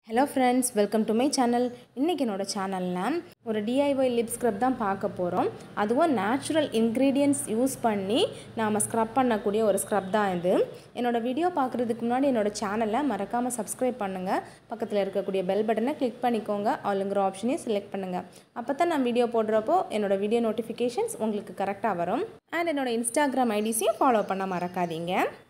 hello friends welcome to my channel இன்றைக்கி என்னோடய சேனலில் ஒரு டிஐஒய் லிப் ஸ்க்ரப் தான் பார்க்க போகிறோம் அதுவும் நேச்சுரல் இன்க்ரீடியன்ட்ஸ் யூஸ் பண்ணி நாம் ஸ்க்ரப் பண்ணக்கூடிய ஒரு ஸ்க்ரப் தான் இது என்னோடய வீடியோ பார்க்குறதுக்கு முன்னாடி என்னோடய சேனலை மறக்காமல் சப்ஸ்கிரைப் பண்ணுங்கள் பக்கத்தில் இருக்கக்கூடிய பெல் பட்டனை கிளிக் பண்ணிக்கோங்க ஆளுங்கிற ஆப்ஷனையும் செலக்ட் பண்ணுங்கள் அப்போ தான் நான் வீடியோ போடுறப்போ என்னோடய வீடியோ நோட்டிஃபிகேஷன்ஸ் உங்களுக்கு கரெக்டாக வரும் அண்ட் என்னோடய இன்ஸ்டாகிராம் ஐடிஸையும் ஃபாலோ பண்ண மறக்காதீங்க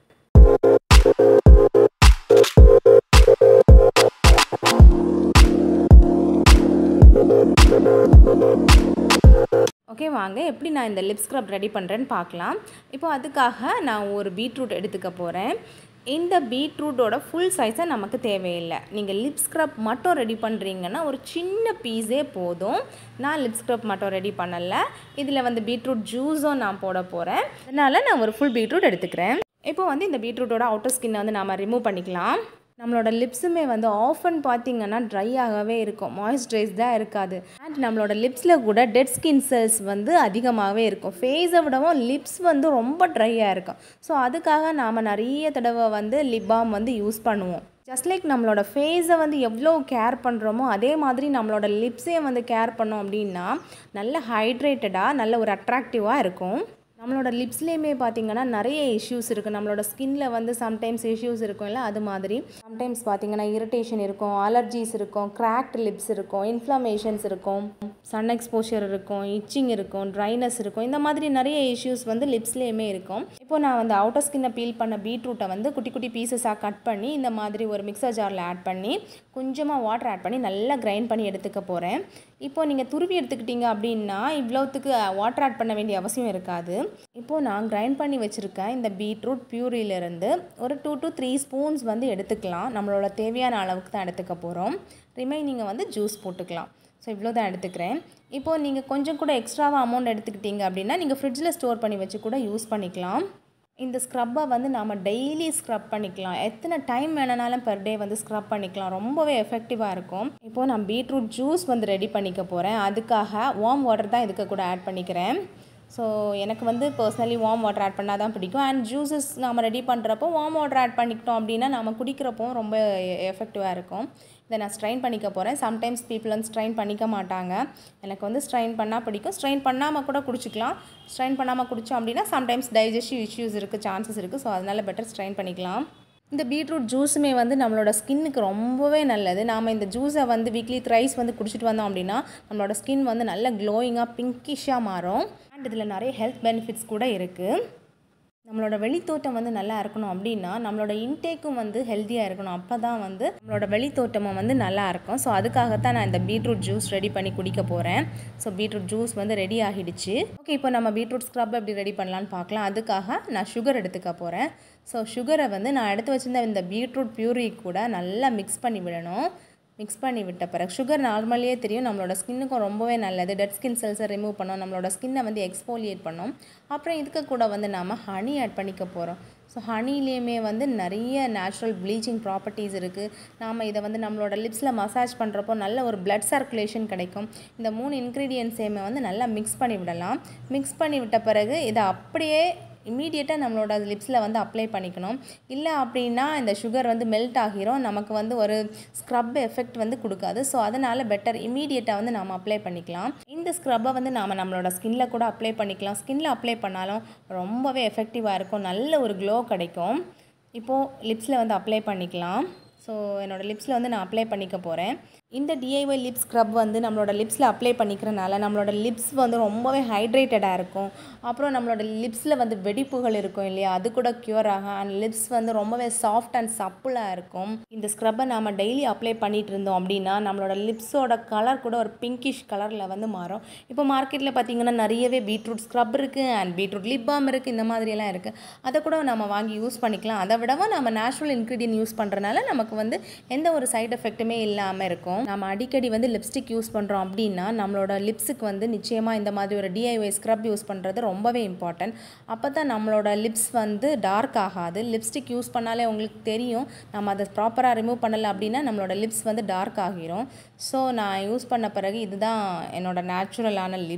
ஓகே வாங்க எப்படி நான் இந்த லிப் ஸ்க்ரப் ரெடி பண்ணுறேன்னு பார்க்கலாம் இப்போ அதுக்காக நான் ஒரு பீட்ரூட் எடுத்துக்க போகிறேன் இந்த பீட்ரூட்டோட ஃபுல் சைஸை நமக்கு தேவையில்லை நீங்கள் லிப் ஸ்க்ரப் மட்டும் ரெடி பண்ணுறீங்கன்னா ஒரு சின்ன பீஸே போதும் நான் லிப் ஸ்க்ரப் மட்டும் ரெடி பண்ணலை இதில் வந்து பீட்ரூட் ஜூஸும் நான் போட போகிறேன் அதனால் நான் ஒரு ஃபுல் பீட்ரூட் எடுத்துக்கிறேன் இப்போ வந்து இந்த பீட்ரூட்டோட அவுட்டர் ஸ்கின்னை வந்து நாம் ரிமூவ் பண்ணிக்கலாம் நம்மளோட லிப்ஸுமே வந்து ஆஃபன் பார்த்தீங்கன்னா ட்ரை ஆகவே இருக்கும் மாய்ஸ்சரைஸ்டாக இருக்காது அண்ட் நம்மளோட லிப்ஸில் கூட டெட் ஸ்கின் செல்ஸ் வந்து அதிகமாகவே இருக்கும் ஃபேஸை விடவும் லிப்ஸ் வந்து ரொம்ப ட்ரையாக இருக்கும் ஸோ அதுக்காக நாம் நிறைய தடவை வந்து லிப் பாம் வந்து யூஸ் பண்ணுவோம் ஜஸ்ட் லைக் நம்மளோட ஃபேஸை வந்து எவ்வளோ கேர் பண்ணுறோமோ அதே மாதிரி நம்மளோட லிப்ஸையும் வந்து கேர் பண்ணோம் அப்படின்னா நல்ல ஹைட்ரேட்டடாக நல்ல ஒரு அட்ராக்டிவாக இருக்கும் நம்மளோட லிப்ஸ்லேயுமே பார்த்தீங்கன்னா நிறைய இஷ்யூஸ் இருக்குது நம்மளோட ஸ்கின்ல வந்து சம்டைம்ஸ் இஷ்யூஸ் இருக்கும்ல அது மாதிரி சம்டைம்ஸ் பார்த்தீங்கன்னா இரிட்டேஷன் இருக்கும் அலர்ஜிஸ் இருக்கும் கிராக்ட் லிப்ஸ் இருக்கும் இன்ஃப்ளமேஷன்ஸ் இருக்கும் சன் எக்ஸ்போஷர் இருக்கும் இச்சிங் இருக்கும் ட்ரைனஸ் இருக்கும் இந்த மாதிரி நிறைய இஷ்யூஸ் வந்து லிப்ஸ்லேயுமே இருக்கும் இப்போ நான் வந்து அவுட்டர் ஸ்கின்னை பீல் பண்ண பீட்ரூட்டை வந்து குட்டி குட்டி பீசஸாக கட் பண்ணி இந்த மாதிரி ஒரு மிக்சர் ஜாரில் ஆட் பண்ணி கொஞ்சமாக வாட்டர் ஆட் பண்ணி நல்லா கிரைண்ட் பண்ணி எடுத்துக்க போகிறேன் இப்போ நீங்கள் துருவி எடுத்துக்கிட்டீங்க அப்படின்னா இவ்வளோத்துக்கு வாட்டர் ஆட் பண்ண வேண்டிய அவசியம் இருக்காது இப்போது நான் கிரைண்ட் பண்ணி வச்சுருக்கேன் இந்த பீட்ரூட் பியூரியிலேருந்து ஒரு டூ டு த்ரீ ஸ்பூன்ஸ் வந்து எடுத்துக்கலாம் நம்மளோட தேவையான அளவுக்கு தான் எடுத்துக்க போகிறோம் ரிமைனிங்கை வந்து ஜூஸ் போட்டுக்கலாம் ஸோ இவ்வளோ தான் எடுத்துக்கிறேன் இப்போது நீங்கள் கொஞ்சம் கூட எக்ஸ்ட்ராவாக அமௌண்ட் எடுத்துக்கிட்டீங்க அப்படின்னா நீங்கள் ஃப்ரிட்ஜில் ஸ்டோர் பண்ணி வச்சு கூட யூஸ் பண்ணிக்கலாம் இந்த ஸ்க்ரப்பை வந்து நாம் டெய்லி ஸ்க்ரப் பண்ணிக்கலாம் எத்தனை டைம் வேணுனாலும் பெர் டே வந்து ஸ்க்ரப் பண்ணிக்கலாம் ரொம்பவே எஃபெக்டிவாக இருக்கும் இப்போது நான் பீட்ரூட் ஜூஸ் வந்து ரெடி பண்ணிக்க போகிறேன் அதுக்காக வார்ம் வாட்டர் தான் இதுக்கு கூட ஆட் பண்ணிக்கிறேன் ஸோ எனக்கு வந்து பர்சனலி வார்ம் வாட்டர் ஆட் பண்ணால் தான் பிடிக்கும் அண்ட் ஜூஸஸ் நாம் ரெடி பண்ணுறப்போ வார்ம் வாட்டர் ஆட் பண்ணிக்கிட்டோம் அப்படின்னா நம்ம குடிக்கிறப்போ ரொம்ப எஃபெக்டிவாக இருக்கும் இதை நான் ஸ்ட்ரைன் பண்ணிக்க போகிறேன் சம்டைம்ஸ் பீப்புள் வந்து ஸ்ட்ரைன் பண்ணிக்க மாட்டாங்க எனக்கு வந்து ஸ்ட்ரைன் பண்ணால் பிடிக்கும் ஸ்ட்ரைன் பண்ணாமல் கூட குடிச்சிக்கலாம் ஸ்ட்ரைன் பண்ணாமல் குடித்தோம் அப்படின்னா சம்டைம்ஸ் டைஜஸ்டிவ் இஷ்யூஸ் இருக்குது சான்சஸ் இருக்குது ஸோ அதனால் பெட்டர் ஸ்ட்ரைன் பண்ணிக்கலாம் இந்த பீட்ரூட் ஜூஸுமே வந்து நம்மளோட ஸ்கின்னுக்கு ரொம்பவே நல்லது நாம் இந்த ஜூஸை வந்து வீக்லி த்ரைஸ் வந்து குடிச்சிட்டு வந்தோம் அப்படின்னா நம்மளோட ஸ்கின் வந்து நல்ல க்ளோயிங்காக பிங்கிஷாக மாறும் அண்ட் இதில் நிறைய ஹெல்த் பெனிஃபிட்ஸ் கூட இருக்குது நம்மளோட வெளித்தோட்டம் வந்து நல்லா இருக்கணும் அப்படின்னா நம்மளோட இன்டேக்கும் வந்து ஹெல்த்தியாக இருக்கணும் அப்போ தான் வந்து நம்மளோட வெளித்தோட்டமும் வந்து நல்லா இருக்கும் ஸோ அதுக்காகத்தான் நான் இந்த பீட்ரூட் ஜூஸ் ரெடி பண்ணி குடிக்க போகிறேன் ஸோ பீட்ரூட் ஜூஸ் வந்து ரெடி ஆகிடுச்சு ஓகே இப்போ நம்ம பீட்ரூட் ஸ்க்ரப் எப்படி ரெடி பண்ணலான்னு பார்க்கலாம் அதுக்காக நான் சுகர் எடுத்துக்க போகிறேன் ஸோ சுகரை வந்து நான் எடுத்து வச்சுருந்த இந்த பீட்ரூட் பியூரி கூட நல்லா மிக்ஸ் பண்ணி விடணும் மிக்ஸ் பண்ணி விட்ட பிறகு சுகர் நார்மலியே தெரியும் நம்மளோட ஸ்கின்னுக்கும் ரொம்பவே நல்லது டெட் ஸ்கின் செல்ஸை ரிமூவ் பண்ணோம் நம்மளோட ஸ்கின்னை வந்து எக்ஸ்போலியேட் பண்ணோம் அப்புறம் இதுக்கு கூட வந்து நாம் ஹனி ஆட் பண்ணிக்க போகிறோம் ஸோ ஹனிலேயுமே வந்து நிறைய நேச்சுரல் ப்ளீச்சிங் ப்ராப்பர்ட்டிஸ் இருக்குது நாம் இதை வந்து நம்மளோட லிப்ஸில் மசாஜ் பண்ணுறப்போ நல்ல ஒரு பிளட் சர்க்குலேஷன் கிடைக்கும் இந்த மூணு இன்க்ரீடியன்ஸையுமே வந்து நல்லா மிக்ஸ் பண்ணி விடலாம் மிக்ஸ் பண்ணி விட்ட பிறகு இதை அப்படியே இம்மீடியட்டாக நம்மளோட லிப்ஸில் வந்து அப்ளை பண்ணிக்கணும் இல்லை அப்படின்னா இந்த சுகர் வந்து மெல்ட் ஆகிரும் நமக்கு வந்து ஒரு ஸ்க்ரப் எஃபெக்ட் வந்து கொடுக்காது ஸோ அதனால் பெட்டர் இம்மீடியட்டாக வந்து நாம் அப்ளை பண்ணிக்கலாம் இந்த ஸ்க்ரப்பை வந்து நாம் நம்மளோட ஸ்கின்ல கூட அப்ளை பண்ணிக்கலாம் ஸ்கின்ல அப்ளை பண்ணாலும் ரொம்பவே எஃபெக்டிவாக இருக்கும் நல்ல ஒரு க்ளோ கிடைக்கும் இப்போது லிப்ஸில் வந்து அப்ளை பண்ணிக்கலாம் ஸோ என்னோடய லிப்ஸில் வந்து நான் அப்ளை பண்ணிக்க போகிறேன் இந்த டிஐஒய் லிப் ஸ்க்ரப் வந்து நம்மளோட லிப்ஸில் அப்ளை பண்ணிக்கிறனால நம்மளோட லிப்ஸ் வந்து ரொம்பவே ஹைட்ரேட்டடாக இருக்கும் அப்புறம் நம்மளோட லிப்ஸில் வந்து வெடிப்புகள் இருக்கும் இல்லையா அது கூட க்யூர் ஆகும் அண்ட் லிப்ஸ் வந்து ரொம்பவே சாஃப்ட் அண்ட் சப்புளாக இருக்கும் இந்த ஸ்க்ரப்பை நம்ம டெய்லி அப்ளை பண்ணிகிட்டு இருந்தோம் அப்படின்னா நம்மளோட லிப்ஸோட கலர் கூட ஒரு பிங்கிஷ் கலரில் வந்து மாறும் இப்போ மார்க்கெட்டில் பார்த்திங்கன்னா நிறையவே பீட்ரூட் ஸ்க்ரப் இருக்குது அண்ட் பீட்ரூட் லிப் பாம் இருக்குது இந்த மாதிரியெல்லாம் இருக்குது அதை கூட நம்ம வாங்கி யூஸ் பண்ணிக்கலாம் அதை விடவும் நம்ம நேச்சுரல் இன்க்ரீடியன்ட் யூஸ் பண்ணுறனால நமக்கு வந்து எந்த ஒரு சைடு எஃபெக்ட்டுமே இல்லாமல் இருக்கும் நம்ம அடிக்கடி வந்து லிப்ஸ்டிக் யூஸ் பண்ணுறோம் அப்படின்னா நம்மளோட லிப்ஸுக்கு வந்து நிச்சயமாக இந்த மாதிரி ஒரு டிஐஒய் ஸ்க்ரப் யூஸ் பண்ணுறது ரொம்பவே இம்பார்ட்டன்ட் அப்போ தான் நம்மளோட லிப்ஸ் வந்து டார்க் ஆகாது லிப்ஸ்டிக் யூஸ் பண்ணாலே உங்களுக்கு தெரியும் நம்ம அதை ப்ராப்பராக ரிமூவ் பண்ணலை அப்படின்னா நம்மளோட லிப்ஸ் வந்து டார்க் ஆகிரும் ஸோ நான் யூஸ் பண்ண பிறகு இதுதான் என்னோட நேச்சுரலான லிப்ஸ்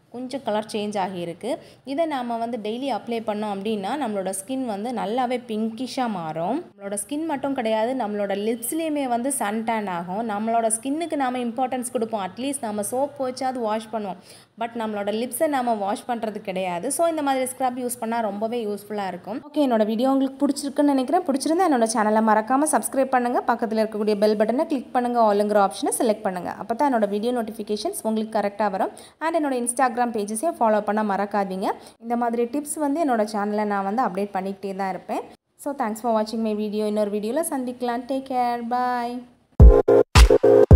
கொஞ்சம் கலர் சேஞ்ச் ஆகியிருக்கு இதை நாம் வந்து டெய்லி அப்ளை பண்ணோம் அப்படின்னா நம்மளோட ஸ்கின் வந்து நல்லாவே பிங்கிஷாக மாறும் நம்மளோட ஸ்கின் மட்டும் கிடையாது நம்மளோட லிப்ஸ்லேயுமே வந்து சன் டேன் ஆகும் நம்மளோட ஸ்கின்னுக்கு நாம் இம்பார்ட்டன்ஸ் கொடுப்போம் அட்லீஸ்ட் நம்ம சோப் வச்சாவது வாஷ் பண்ணுவோம் பட் நம்மளோட லிப்ஸை நம்ம வாஷ் பண்ணுறது கிடையாது ஸோ இந்த மாதிரி ஸ்க்ரப் யூஸ் பண்ணால் ரொம்பவே யூஸ்ஃபுல்லாக இருக்கும் ஓகே என்னோட வீடியோ உங்களுக்கு பிடிச்சிருக்குன்னு நினைக்கிறேன் பிடிச்சிருந்தா என்னோட சேனலை மறக்காமல் சப்ஸ்கிரைப் பண்ணுங்கள் பக்கத்தில் இருக்கக்கூடிய பெல் பட்டனை கிளிக் பண்ணுங்கள் ஆளுங்கிற ஆப்ஷனை செலக்ட் பண்ணுங்கள் அப்போ தான் என்னோட வீடியோ நோட்டிஃபிகேஷன்ஸ் உங்களுக்கு கரெக்டாக வரும் அண்ட் என்னோட இன்ஸ்டாகிராம் பேஜஸையும் ஃபாலோ பண்ண மறக்காதீங்க இந்த மாதிரி டிப்ஸ் வந்து என்னோட சேனலில் நான் வந்து அப்டேட் பண்ணிக்கிட்டே தான் இருப்பேன் ஸோ தேங்க்ஸ் ஃபார் வாட்சிங் மை வீடியோ இன்னொரு வீடியோவில் சந்திக்கலாம் டேக் கேர் பாய்